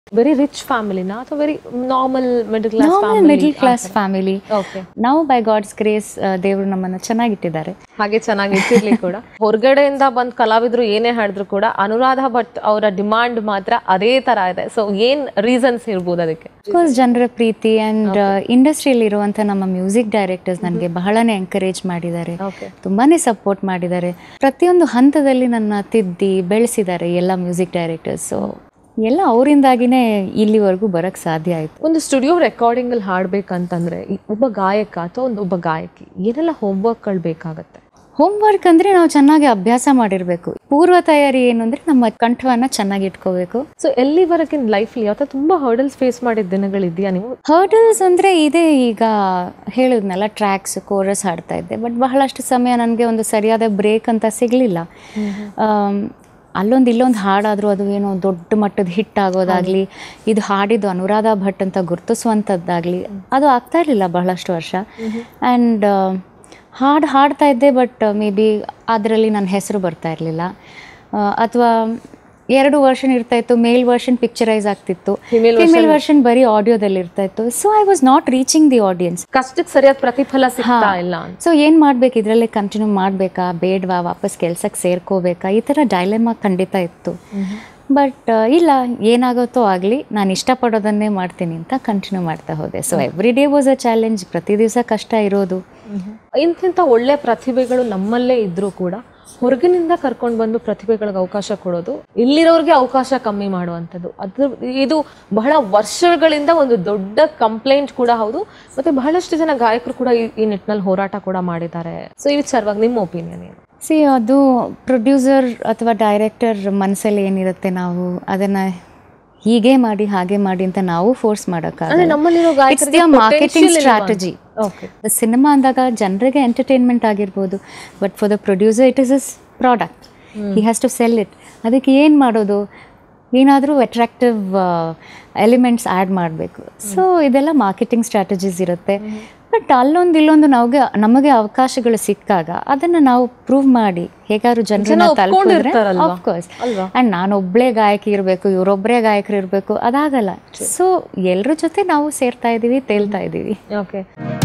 Very rich ಫ್ಯಾಮಿಲಿನಾ ಅಥವಾ very normal middle class normal middle class family okay ನಾವು by God's grace ದೇವರು ನಮ್ಮನ್ನ ಚೆನ್ನಾಗಿಟ್ಟಿದ್ದಾರೆ ಹಾಗೆ ಚೆನ್ನಾಗಿ ಇಟ್ಟಿರ್ಲಿ ಕೂಡ ಹೊರಗಡೆಯಿಂದ ಬಂದ್ ಕಲಾವಿದ್ರು ಏನೇ ಹಾಡಿದ್ರು ಕೂಡ ಅನುರಾಧ ಭಟ್ ಅವರ ಡಿಮಾಂಡ್ ಮಾತ್ರ ಅದೇ ತರ ಇದೆ ಸೊ ಏನ್ ರೀಸನ್ಸ್ ಇರ್ಬೋದು ಅದಕ್ಕೆ ಕೋರ್ಸ್ ಜನರ ಪ್ರೀತಿ ಆ್ಯಂಡ್ ಇಂಡಸ್ಟ್ರಿಯಲ್ಲಿ ಇರುವಂಥ ನಮ್ಮ ಮ್ಯೂಸಿಕ್ ಡೈರೆಕ್ಟರ್ಸ್ ನನಗೆ ಬಹಳನೇ ಎಂಕರೇಜ್ ಮಾಡಿದ್ದಾರೆ ಓಕೆ ತುಂಬಾನೇ ಸಪೋರ್ಟ್ ಮಾಡಿದ್ದಾರೆ ಪ್ರತಿಯೊಂದು ಹಂತದಲ್ಲಿ ನನ್ನ ತಿದ್ದಿ ಬೆಳೆಸಿದ್ದಾರೆ ಎಲ್ಲ ಮ್ಯೂಸಿಕ್ ಡೈರೆಕ್ಟರ್ಸ್ ಸೊ ಎಲ್ಲ ಅವರಿಂದಾಗಿನೇ ಇಲ್ಲಿವರೆಗೂ ಬರಕ್ಕೆ ಸಾಧ್ಯ ಆಯಿತು ಒಂದು ಸ್ಟುಡಿಯೋ ರೆಕಾರ್ಡಿಂಗ್ ಅಲ್ಲಿ ಹಾಡ್ಬೇಕಂತಂದ್ರೆ ಈ ಒಬ್ಬ ಗಾಯಕ ಅಥವಾ ಒಂದು ಒಬ್ಬ ಗಾಯಕಿ ಏನೆಲ್ಲ ಹೋಮ್ವರ್ಕ್ಗಳು ಬೇಕಾಗತ್ತೆ ಹೋಮ್ವರ್ಕ್ ಅಂದರೆ ನಾವು ಚೆನ್ನಾಗಿ ಅಭ್ಯಾಸ ಮಾಡಿರಬೇಕು ಪೂರ್ವ ತಯಾರಿ ಏನು ಅಂದರೆ ನಮ್ಮ ಕಂಠವನ್ನು ಚೆನ್ನಾಗಿ ಇಟ್ಕೋಬೇಕು ಸೊ ಎಲ್ಲಿವರೆಗಿನ ಲೈಫ್ಲಿ ಯಾವ ತುಂಬಾ ಹರ್ಡಲ್ಸ್ ಫೇಸ್ ಮಾಡಿದ ದಿನಗಳಿದೆಯಾ ನೀವು ಹರ್ಡಲ್ಸ್ ಅಂದರೆ ಇದೇ ಈಗ ಹೇಳಿದ್ನಲ್ಲ ಟ್ರ್ಯಾಕ್ಸ್ ಕೋರಸ್ ಹಾಡ್ತಾ ಇದ್ದೆ ಬಟ್ ಬಹಳಷ್ಟು ಸಮಯ ನನಗೆ ಒಂದು ಸರಿಯಾದ ಬ್ರೇಕ್ ಅಂತ ಸಿಗಲಿಲ್ಲ ಅಲ್ಲೊಂದು ಇಲ್ಲೊಂದು ಹಾಡಾದರೂ ಅದು ಏನೋ ದೊಡ್ಡ ಮಟ್ಟದ ಹಿಟ್ ಆಗೋದಾಗಲಿ ಇದು ಹಾಡಿದ್ದು ಅನುರಾಧ ಭಟ್ ಅಂತ ಗುರುತಿಸುವಂಥದ್ದಾಗಲಿ ಅದು ಆಗ್ತಾ ಇರಲಿಲ್ಲ ಬಹಳಷ್ಟು ವರ್ಷ ಆ್ಯಂಡ್ ಹಾಡು ಹಾಡ್ತಾ ಇದ್ದೆ ಬಟ್ ಮೇ ಬಿ ಅದರಲ್ಲಿ ನನ್ನ ಹೆಸರು ಬರ್ತಾ ಇರಲಿಲ್ಲ ಅಥವಾ ಎರಡು ವರ್ಷನ್ ಇರ್ತಾ ಇತ್ತು ಮೇಲ್ ವರ್ಷನ್ ಪಿಕ್ಚರೈಸ್ ಆಗ್ತಿತ್ತು Female ಫಿಮೇಲ್ ವರ್ಷನ್ ಬರೀ ಆಡಿಯೋದಲ್ಲಿ ಇರ್ತಾ ಇತ್ತು so I was not reaching the audience ಕಷ್ಟಕ್ಕೆ ಸರಿಯಾದ ಪ್ರತಿಫಲ ಸಿಗ್ತಾ ಇಲ್ಲ ಅಂತ ಸೊ ಏನು ಮಾಡ್ಬೇಕು ಇದರಲ್ಲೇ ಕಂಟಿನ್ಯೂ ಮಾಡಬೇಕಾ ಬೇಡವಾ ವಾಪಸ್ ಕೆಲ್ಸಕ್ಕೆ ಸೇರ್ಕೋಬೇಕಾ ಈ ಥರ ಡೈಲೆಮಾ ಖಂಡಿತ ಇತ್ತು ಬಟ್ ಇಲ್ಲ ಏನಾಗುತ್ತೋ ಆಗಲಿ ನಾನು ಇಷ್ಟಪಡೋದನ್ನೇ ಮಾಡ್ತೀನಿ ಅಂತ ಕಂಟಿನ್ಯೂ ಮಾಡ್ತಾ ಹೋದೆ so every day was a challenge ಪ್ರತಿ ದಿವಸ ಕಷ್ಟ ಇರೋದು ಇಂತಿಂಥ ಒಳ್ಳೆ ಪ್ರತಿಭೆಗಳು ನಮ್ಮಲ್ಲೇ ಇದ್ರೂ ಕೂಡ ಹೊರಗಿನಿಂದ ಕರ್ಕೊಂಡು ಬಂದು ಪ್ರತಿಭೆಗಳಿಗೆ ಅವಕಾಶ ಕೊಡೋದು ಇಲ್ಲಿರೋರಿಗೆ ಅವಕಾಶ ಕಮ್ಮಿ ಮಾಡುವಂಥದ್ದು ಅದು ಇದು ಬಹಳ ವರ್ಷಗಳಿಂದ ಒಂದು ದೊಡ್ಡ ಕಂಪ್ಲೇಂಟ್ ಕೂಡ ಹೌದು ಮತ್ತೆ ಬಹಳಷ್ಟು ಜನ ಗಾಯಕರು ಕೂಡ ಈ ಈ ನಿಟ್ಟಿನಲ್ಲಿ ಹೋರಾಟ ಕೂಡ ಮಾಡಿದ್ದಾರೆ ಸೊ ಈ ವಿಚಾರವಾಗಿ ನಿಮ್ಮ ಒಪಿನಿಯನ್ ಏನು ಸಿ ಅದು ಪ್ರೊಡ್ಯೂಸರ್ ಅಥವಾ ಡೈರೆಕ್ಟರ್ ಮನಸ್ಸಲ್ಲಿ ಏನಿರುತ್ತೆ ನಾವು ಅದನ್ನು ಹೀಗೆ ಮಾಡಿ ಹಾಗೆ ಮಾಡಿ ಅಂತ ನಾವು ಫೋರ್ಸ್ ಅಂದ್ರೆ ಮಾಡೋಕ್ಕಾಗಲ್ಲ ನಮ್ಮಲ್ಲಿರೋ ಇಟ್ಸ್ ಗಾಯಕರಿಗೆ the marketing strategy okay cinema ಅಂದಾಗ ಜನರಿಗೆ ಎಂಟರ್ಟೈನ್ಮೆಂಟ್ ಆಗಿರ್ಬೋದು but for the producer it is is product he has to sell it ಅದಕ್ಕೆ ಏನು ಮಾಡೋದು ಏನಾದರೂ ಅಟ್ರಾಕ್ಟಿವ್ ಎಲಿಮೆಂಟ್ಸ್ ಆ್ಯಡ್ ಮಾಡಬೇಕು ಸೊ ಇದೆಲ್ಲ ಮಾರ್ಕೆಟಿಂಗ್ ಸ್ಟ್ರಾಟಜೀಸ್ ಇರುತ್ತೆ ಬಟ್ ಅಲ್ಲೊಂದು ಇಲ್ಲೊಂದು ನಮಗೆ ನಮಗೆ ಅವಕಾಶಗಳು ಸಿಕ್ಕಾಗ ಅದನ್ನು ನಾವು ಪ್ರೂವ್ ಮಾಡಿ ಹೇಗಾದ್ರು ಜನರನ್ನ ತಲುಪಿದ್ರೆ ಒಪ್ಕೊಂಡಿರ್ತಾರಲ್ವಾ? ಆಫ್ಕೋರ್ಸ್ ಅಲ್ವಾ? ಆ್ಯಂಡ್ ನಾನೊಬ್ಬಳೇ ಗಾಯಕಿ ಇರಬೇಕು ಇವರೊಬ್ಬರೇ ಗಾಯಕರು ಇರಬೇಕು ಅದಾಗಲ್ಲ ಸೊ ಎಲ್ಲರ ಜೊತೆ ನಾವು ಸೇರ್ತಾ ಇದ್ದೀವಿ ತೇಲ್ತಾ ಇದ್ದೀವಿ ಓಕೆ